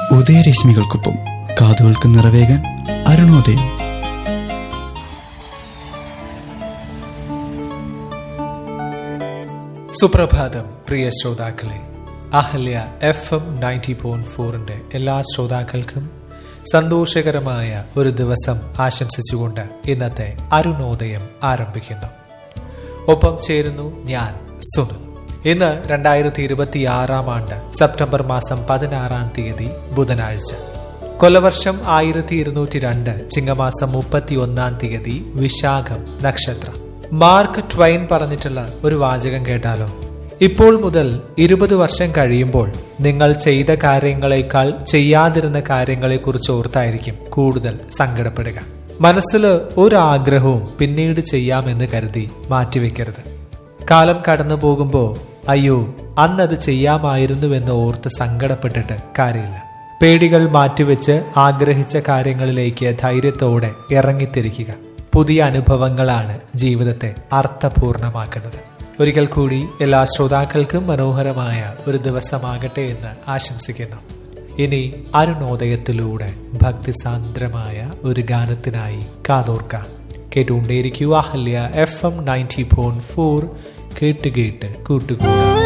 ഉദയരശ്മികൾക്കൊപ്പം കാതുകൾക്ക് നിറവേകാൻ അരുണോദയം സുപ്രഭാതം പ്രിയ ശ്രോതാക്കളെ Ahalya F M ninety point ഫോറിന്റെ എല്ലാ ശ്രോതാക്കൾക്കും സന്തോഷകരമായ ഒരു ദിവസം ആശംസിച്ചുകൊണ്ട് ഇന്നത്തെ അരുണോദയം ആരംഭിക്കുന്നു ഒപ്പം ചേരുന്നു ഞാൻ സുനിൽ ഇന്ന് രണ്ടായിരത്തി ഇരുപത്തി ആറാം ആണ്ട് സെപ്റ്റംബർ മാസം പതിനാറാം തീയതി ബുധനാഴ്ച കൊലവർഷം ആയിരത്തി ഇരുന്നൂറ്റി രണ്ട് ചിങ്ങമാസം മുപ്പത്തി ഒന്നാം തീയതി വിശാഖം നക്ഷത്രം മാർക്ക് ട്വൈൻ പറഞ്ഞിട്ടുള്ള ഒരു വാചകം കേട്ടാലോ ഇപ്പോൾ മുതൽ ഇരുപത് വർഷം കഴിയുമ്പോൾ നിങ്ങൾ ചെയ്ത കാര്യങ്ങളെക്കാൾ ചെയ്യാതിരുന്ന കാര്യങ്ങളെക്കുറിച്ച് ഓർത്തായിരിക്കും കൂടുതൽ സങ്കടപ്പെടുക മനസ്സിൽ ഒരാഗ്രഹവും പിന്നീട് ചെയ്യാമെന്ന് കരുതി മാറ്റിവെക്കരുത് കാലം കടന്നു പോകുമ്പോൾ അയ്യോ അന്നത് ചെയ്യാമായിരുന്നുവെന്ന് ഓർത്ത് സങ്കടപ്പെട്ടിട്ട് കാര്യമില്ല പേടികൾ മാറ്റിവെച്ച് ആഗ്രഹിച്ച കാര്യങ്ങളിലേക്ക് ധൈര്യത്തോടെ ഇറങ്ങിത്തിരിക്കുക പുതിയ അനുഭവങ്ങളാണ് ജീവിതത്തെ അർത്ഥപൂർണമാക്കുന്നത് ഒരിക്കൽ കൂടി എല്ലാ ശ്രോതാക്കൾക്കും മനോഹരമായ ഒരു ദിവസമാകട്ടെ എന്ന് ആശംസിക്കുന്നു ഇനി അരുണോദയത്തിലൂടെ ഭക്തിസാന്ദ്രമായ ഒരു ഗാനത്തിനായി കാതോർക്കാം കേട്ടുകൊണ്ടേയിരിക്കുക Ahalya F M ninety four കേട്ട് കേട്ട് കൂട്ടുകൂടാം